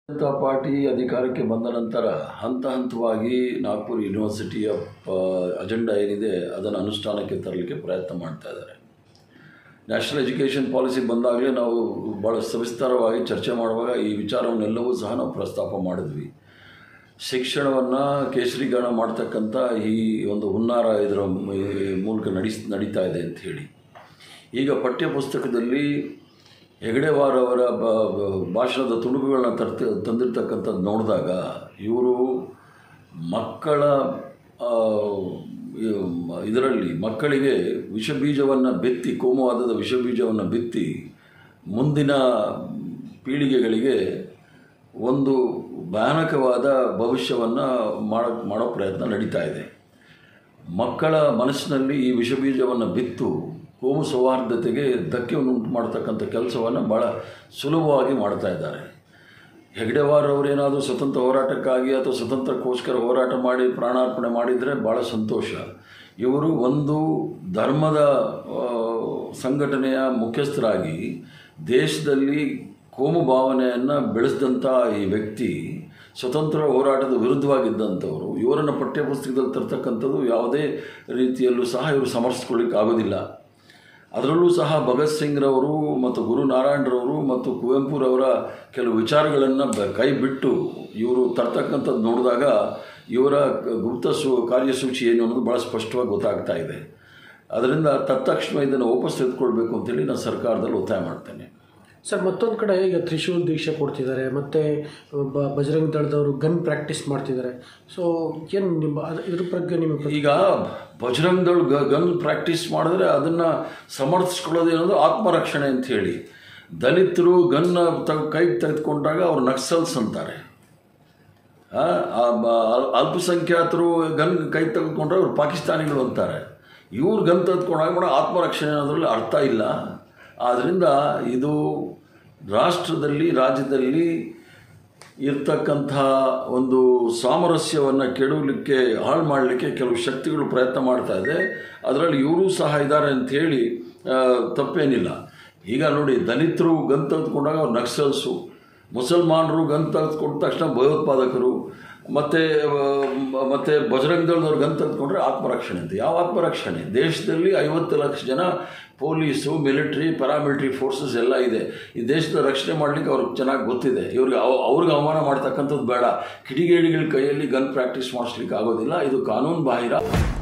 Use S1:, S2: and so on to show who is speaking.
S1: Janata party ಅಧಿಕಾರಕ್ಕೆ ಬಂದ ನಂತರ ಹಂತ ಹಂತವಾಗಿ ನಾಗ್ಪುರ್ ಯೂನಿವರ್ಸಿಟಿಯ ಅಜೆಂಡಾ ಏನಿದೆ ಅದನ್ನು ಅನುಷ್ಠಾನಕ್ಕೆ ತರಲಿಕ್ಕೆ ಪ್ರಯತ್ನ ಮಾಡ್ತಾ ಇದ್ದಾರೆ ನ್ಯಾಷನಲ್ ಎಜುಕೇಷನ್ ಪಾಲಿಸಿ ಬಂದಾಗಲೇ ನಾವು ಭಾಳ ಸವಿಸ್ತಾರವಾಗಿ ಚರ್ಚೆ ಮಾಡುವಾಗ ಈ ವಿಚಾರವನ್ನೆಲ್ಲವೂ ಸಹ ನಾವು ಪ್ರಸ್ತಾಪ ಮಾಡಿದ್ವಿ ಶಿಕ್ಷಣವನ್ನು ಕೇಸರೀಕರಣ ಮಾಡ್ತಕ್ಕಂಥ ಈ ಒಂದು ಹುನ್ನಾರ ಇದರ ಮ- ಮೂಲಕ ನಡೆಸ್ ನಡೀತಾ ಇದೆ ಅಂತ ಹೇಳಿ ಈಗ ಪಠ್ಯ ಪುಸ್ತಕದಲ್ಲಿ ಹೆಗಡೆವಾರ್ ಅವರ ಬ ಬ- ಭಾಷಣದ ತುಣುಕುಗಳನ್ನ ತರ್ತ ತಂದಿರ್ತಕ್ಕಂಥದ್ದು ನೋಡಿದಾಗ ಇವರು ಮಕ್ಕಳ ಆ, ಈ- ಇದರಲ್ಲಿ ಮಕ್ಕಳಿಗೆ ವಿಷಬೀಜವನ್ನು ಬಿತ್ತಿ ಕೋಮುವಾದದ ವಿಷಬೀಜವನ್ನು ಬಿತ್ತಿ ಮುಂದಿನ ಪೀಳಿಗೆಗಳಿಗೆ ಒಂದು ಭಯಾನಕವಾದ ಭವಿಷ್ಯವನ್ನು ಮಾಡ ಮಾಡೋ ಪ್ರಯತ್ನ ನಡೀತಾ ಇದೆ ಮಕ್ಕಳ ಮನಸ್ಸಿನಲ್ಲಿ ಈ ವಿಷಬೀಜವನ್ನು ಬಿತ್ತು ಕೋಮು ಸೌಹಾರ್ದತೆಗೆ ಧಕ್ಕೆಯನ್ನುಂಟು ಮಾಡ್ತಕ್ಕಂಥ ಕೆಲಸವನ್ನು ಭಾಳ ಸುಲಭವಾಗಿ ಮಾಡ್ತಾ ಇದ್ದಾರೆ ಹೆಗ್ಡೆವಾರ್ ಅವರೇನಾದರೂ ಸ್ವತಂತ್ರ ಹೋರಾಟಕ್ಕಾಗಿ ಅಥವಾ ಸ್ವತಂತ್ರಕ್ಕೋಸ್ಕರ ಹೋರಾಟ ಮಾಡಿ ಪ್ರಾಣಾರ್ಪಣೆ ಮಾಡಿದರೆ ಭಾಳ ಸಂತೋಷ ಇವರು ಒಂದು ಧರ್ಮದ ಆ, ಸಂಘಟನೆಯ ಮುಖ್ಯಸ್ಥರಾಗಿ ದೇಶದಲ್ಲಿ ಕೋಮು ಭಾವನೆಯನ್ನು ಬೆಳೆಸಿದಂಥ ಈ ವ್ಯಕ್ತಿ ಸ್ವತಂತ್ರ ಹೋರಾಟದ ವಿರುದ್ಧವಾಗಿದ್ದಂಥವರು ಇವರನ್ನು ಪಠ್ಯಪುಸ್ತಕದಲ್ಲಿ ತರ್ತಕ್ಕಂಥದ್ದು ಯಾವುದೇ ರೀತಿಯಲ್ಲೂ ಸಹ ಇವರು ಸಮರ್ಥಿಸ್ಕೊಳ್ಳಿಕ್ಕೆ ಆಗೋದಿಲ್ಲ ಅದರಲ್ಲೂ ಸಹ ಭಗತ್ ಸಿಂಗ್ರವರು ಮತ್ತು ಗುರು ನಾರಾಯಣರವರು ಮತ್ತು ಕುವೆಂಪುರವರ ಕೆಲವು ವಿಚಾರಗಳನ್ನು ಬ ಕೈ ಬಿಟ್ಟು ಇವರು ತರ್ತಕ್ಕಂಥದ್ದು ನೋಡಿದಾಗ ಇವರ ಗುಪ್ತ ಸು ಕಾರ್ಯಸೂಚಿ ಏನು ಅನ್ನೋದು ಭಾಳ ಸ್ಪಷ್ಟವಾಗಿ ಗೊತ್ತಾಗ್ತಾ ಇದೆ ಅದರಿಂದ ತತ್ಕ್ಷಣ ಇದನ್ನು ವಾಪಸ್ ತೆಗೆದುಕೊಳ್ಬೇಕು ಅಂತೇಳಿ ನಾನು ಸರ್ಕಾರದಲ್ಲಿ ಒತ್ತಾಯ ಮಾಡ್ತೇನೆ
S2: ಸರ್ ಮತ್ತೊಂದು ಕಡೆ ಈಗ ತ್ರಿಶೂಲ್ ದೀಕ್ಷೆ ಕೊಡ್ತಿದ್ದಾರೆ ಮತ್ತು ಬ ಬಜರಂಗ ದಳದವರು ಗನ್ ಪ್ರಾಕ್ಟೀಸ್ ಮಾಡ್ತಿದ್ದಾರೆ ಸೊ ಏನು ನಿಮ್ಮ ಅದ್- ಇದ್ರ ಬಗ್ಗೆ ನಿಮಗೆ
S1: ಈಗ ಬಜರಂಗ್ ದಳ್ ಗ ಗನ್ ಪ್ರಾಕ್ಟೀಸ್ ಮಾಡಿದ್ರೆ ಅದನ್ನು ಸಮರ್ಥಿಸ್ಕೊಳ್ಳೋದು ಏನಂದ್ರೆ ಆತ್ಮರಕ್ಷಣೆ ಅಂತ ಹೇಳಿ ದಲಿತರು ಗನ್ನ ತಗ್ ಕೈಗೆ ತೆಗೆದುಕೊಂಡಾಗ ಅವ್ರು ನಕ್ಸಲ್ಸ್ ಅಂತಾರೆ ಆ, ಆ ಬ- ಅಲ್- ಅಲ್ಪಸಂಖ್ಯಾತರು ಗನ್ ಕೈ ತೆಗೆದುಕೊಂಡ್ರೆ ಅವ್ರು ಪಾಕಿಸ್ತಾನಿಗಳು ಅಂತಾರೆ ಇವ್ರು ಗನ್ ತೆಗೆದುಕೊಂಡಾಗ ಕೂಡ ಆತ್ಮರಕ್ಷಣೆ ಅನ್ನೋದ್ರಲ್ಲಿ ಅರ್ಥ ಇಲ್ಲ ಆದ್ದರಿಂದ ಇದು ರಾಷ್ಟ್ರದಲ್ಲಿ ರಾಜ್ಯದಲ್ಲಿ ಇರ್ತಕ್ಕಂಥ ಒಂದು ಸಾಮರಸ್ಯವನ್ನು ಕೆಡವಲಿಕ್ಕೆ ಹಾಳು ಮಾಡಲಿಕ್ಕೆ ಕೆಲವು ಶಕ್ತಿಗಳು ಪ್ರಯತ್ನ ಮಾಡ್ತಾ ಇದೆ ಅದರಲ್ಲಿ ಇವರು ಸಹ ಇದ್ದಾರೆ ಅಂಥೇಳಿ ತಪ್ಪೇನಿಲ್ಲ ಈಗ ನೋಡಿ ದಲಿತರು ಗನ್ ತೆಗೆದುಕೊಂಡಾಗ ಅವ್ರು ನಕ್ಸಲ್ಸು ಮುಸಲ್ಮಾನರು ಗನ್ ತೆಗೆದುಕೊಂಡ ತಕ್ಷಣ ಭಯೋತ್ಪಾದಕರು ಮತ್ತು ಮತ್ತು ಬಜರಂಗ ದಳದವ್ರು ಗನ್ ತೆಗೆದುಕೊಂಡ್ರೆ ಆತ್ಮರಕ್ಷಣೆ ಅಂತ ಯಾವ ಆತ್ಮರಕ್ಷಣೆ ದೇಶದಲ್ಲಿ ಐವತ್ತು ಲಕ್ಷ ಜನ ಪೊಲೀಸು ಮಿಲಿಟ್ರಿ ಪ್ಯಾರಾಮಿಲಿಟ್ರಿ ಫೋರ್ಸಸ್ ಎಲ್ಲ ಇದೆ ಈ ದೇಶದ ರಕ್ಷಣೆ ಮಾಡಲಿಕ್ಕೆ ಅವ್ರಿಗೆ ಚೆನ್ನಾಗಿ ಗೊತ್ತಿದೆ ಇವ್ರಿಗೆ ಅವ ಅವ್ರಿಗೆ ಅವಮಾನ ಮಾಡ್ತಕ್ಕಂಥದ್ದು ಬೇಡ ಕಿಡಿಗೇಡಿಗಳ ಕೈಯಲ್ಲಿ ಗನ್ ಪ್ರಾಕ್ಟೀಸ್ ಮಾಡಿಸ್ಲಿಕ್ಕೆ ಆಗೋದಿಲ್ಲ ಇದು ಕಾನೂನು ಬಾಹಿರ